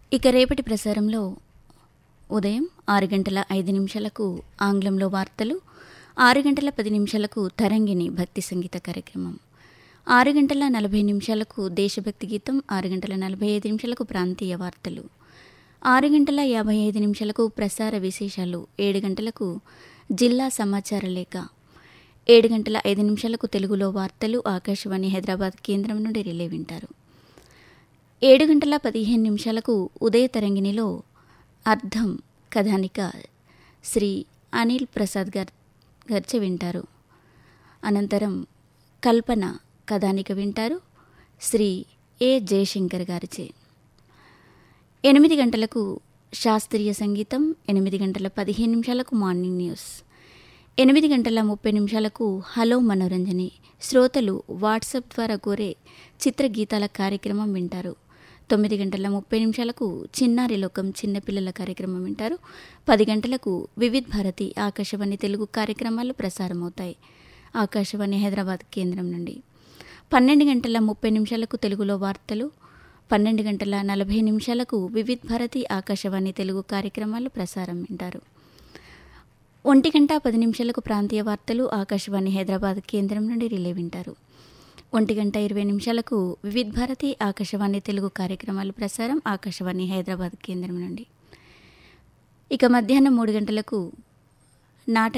ఇక రేపటి ప్రసారంలో ఉదయం ఆరు గంటల ఐదు నిమిషాలకు ఆంగ్లంలో వార్తలు ఆరు గంటల పది నిమిషాలకు తరంగిణి భక్తి సంగీత కార్యక్రమం ఆరు గంటల నలభై నిమిషాలకు దేశభక్తి గీతం ఆరు గంటల నలభై ఐదు నిమిషాలకు ప్రాంతీయ వార్తలు ఆరు గంటల యాభై ఐదు నిమిషాలకు ప్రసార విశేషాలు ఏడు గంటలకు జిల్లా సమాచార లేఖ ఏడు గంటల ఐదు నిమిషాలకు తెలుగులో వార్తలు ఆకాశవాణి హైదరాబాద్ కేంద్రం నుండి రిలే వింటారు ఏడు గంటల పదిహేను నిమిషాలకు ఉదయ తరంగిణిలో అర్థం కథానిక శ్రీ అనిల్ ప్రసాద్ గారు గర్చ వింటారు అనంతరం కల్పన కథానిక వింటారు శ్రీ ఏ జయశంకర్ గారిచే ఎనిమిది గంటలకు శాస్త్రీయ సంగీతం ఎనిమిది గంటల పదిహేను నిమిషాలకు మార్నింగ్ న్యూస్ ఎనిమిది గంటల ముప్పై నిమిషాలకు హలో మనోరంజని శ్రోతలు వాట్సాప్ ద్వారా కోరే చిత్రగీతాల కార్యక్రమం వింటారు తొమ్మిది గంటల ముప్పై నిమిషాలకు చిన్నారి లోకం చిన్నపిల్లల కార్యక్రమం వింటారు పది గంటలకు వివిధ్ భారతి ఆకాశవాణి తెలుగు కార్యక్రమాలు ప్రసారమవుతాయి ఆకాశవాణి హైదరాబాద్ కేంద్రం నుండి పన్నెండు గంటల ముప్పై నిమిషాలకు తెలుగులో వార్తలు పన్నెండు గంటల నలభై నిమిషాలకు వివిధ్ భారతి ఆకాశవాణి తెలుగు కార్యక్రమాలు ప్రసారం వింటారు ఒంటి గంట పది నిమిషాలకు ప్రాంతీయ వార్తలు ఆకాశవాణి హైదరాబాద్ కేంద్రం నుండి రిలే వింటారు ఒంటి గంట ఇరవై నిమిషాలకు వివిధ్ భారతి ఆకాశవాణి తెలుగు కార్యక్రమాలు ప్రసారం ఆకాశవాణి హైదరాబాద్ కేంద్రం నుండి ఇక మధ్యాహ్నం మూడు గంటలకు నాటక